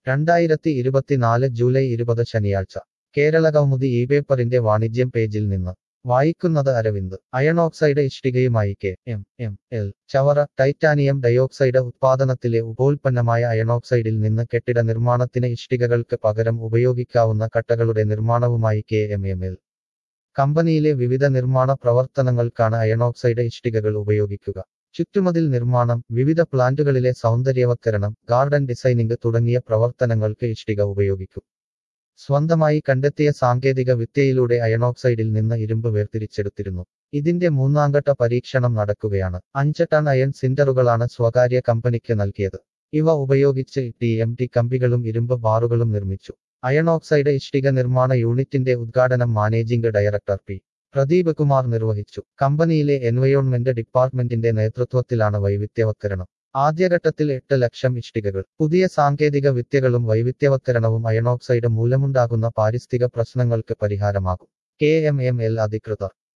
രണ്ടായിരത്തി ഇരുപത്തിനാല് ജൂലൈ ഇരുപത് ശനിയാഴ്ച കേരള കൗമുദി ഈ പേപ്പറിന്റെ വാണിജ്യം പേജിൽ നിന്ന് വായിക്കുന്നത് അരവിന്ദ് അയണോക്സൈഡ് ഇഷ്ടികയുമായി K M M L Chavara titanium dioxide ഉത്പാദനത്തിലെ ഉപോൽപ്പന്നമായ അയണോക്സൈഡിൽ നിന്ന് കെട്ടിട നിർമ്മാണത്തിന് ഇഷ്ടികകൾക്ക് പകരം ഉപയോഗിക്കാവുന്ന കട്ടകളുടെ നിർമ്മാണവുമായി കെ എം എം എൽ കമ്പനിയിലെ വിവിധ നിർമ്മാണ പ്രവർത്തനങ്ങൾക്കാണ് അയണോക്സൈഡ് ഇഷ്ടികകൾ ഉപയോഗിക്കുക ചുറ്റുമതിൽ നിർമ്മാണം വിവിധ പ്ലാന്റുകളിലെ സൗന്ദര്യവത്കരണം ഗാർഡൻ ഡിസൈനിംഗ് തുടങ്ങിയ പ്രവർത്തനങ്ങൾക്ക് ഇഷ്ടിക ഉപയോഗിക്കും സ്വന്തമായി കണ്ടെത്തിയ സാങ്കേതിക വിദ്യയിലൂടെ അയണോക്സൈഡിൽ നിന്ന് ഇരുമ്പ് വേർതിരിച്ചെടുത്തിരുന്നു ഇതിന്റെ മൂന്നാംഘട്ട പരീക്ഷണം നടക്കുകയാണ് അഞ്ച് ടൺ അയൺ സിൻഡറുകളാണ് സ്വകാര്യ കമ്പനിക്ക് നൽകിയത് ഇവ ഉപയോഗിച്ച് ടി എം ടി കമ്പികളും ഇരുമ്പ് ബാറുകളും നിർമ്മിച്ചു അയണോക്സൈഡ് ഇഷ്ടിക നിർമ്മാണ യൂണിറ്റിന്റെ ഉദ്ഘാടനം managing director P Pradeep Kumar നിർവഹിച്ചു കമ്പനിയിലെ എൻവയോൺമെന്റ് ഡിപ്പാർട്ട്മെന്റിന്റെ നേതൃത്വത്തിലാണ് വൈവിധ്യവത്കരണം ആദ്യഘട്ടത്തിൽ എട്ട് ലക്ഷം ഇഷ്ടികകൾ പുതിയ സാങ്കേതിക വിദ്യകളും വൈവിധ്യവത്കരണവും അയണോക്സൈഡ് മൂലമുണ്ടാകുന്ന പാരിസ്ഥിതിക പ്രശ്നങ്ങൾക്ക് പരിഹാരമാകും കെ എം എം എൽ അധികൃതർ